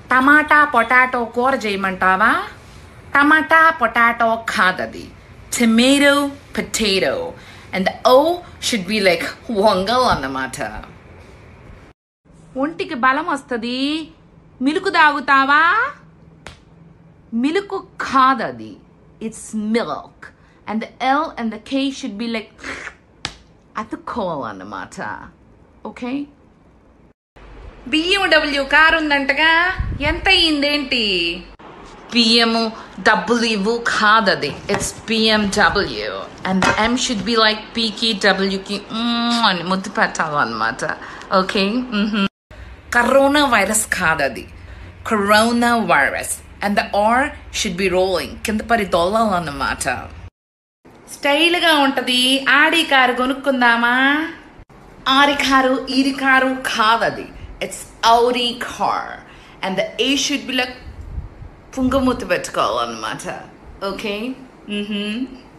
టమాటా potato కూర చేయమంటావా టమాటా పొటాటో కాదది tomato potato and O should be like వంగల్ అన్నమాట ఒంటికి బలం వస్తుంది మిలుకు తాగుతావా మిలుకు కాదది it's milk and the L and the K should be like అతుక్కోవాలన్నమాట ఓకే బిఎండబ్ల్యూ కారు ఉందంటగా ఎంత అయ్యిందేంటి పిఎం డబ్బులు ఇవ్వు కాదది it's PMW and M should be like పీకి డబ్ల్యూకి అని ముద్దు పెట్టాలన్నమాట ఓకే కరోనా వైరస్ కాదది corona virus and the R should be rolling కింద పరి దొల్లాలన్నమాట స్టైల్గా ఉంటది ఆడి కారు కొనుక్కుందామా ఆరి కారు ఈరి కారు కాదది it's Audi car and the A should be like పుంగమూతి పెట్టుకోవాలన్నమాట ఓకే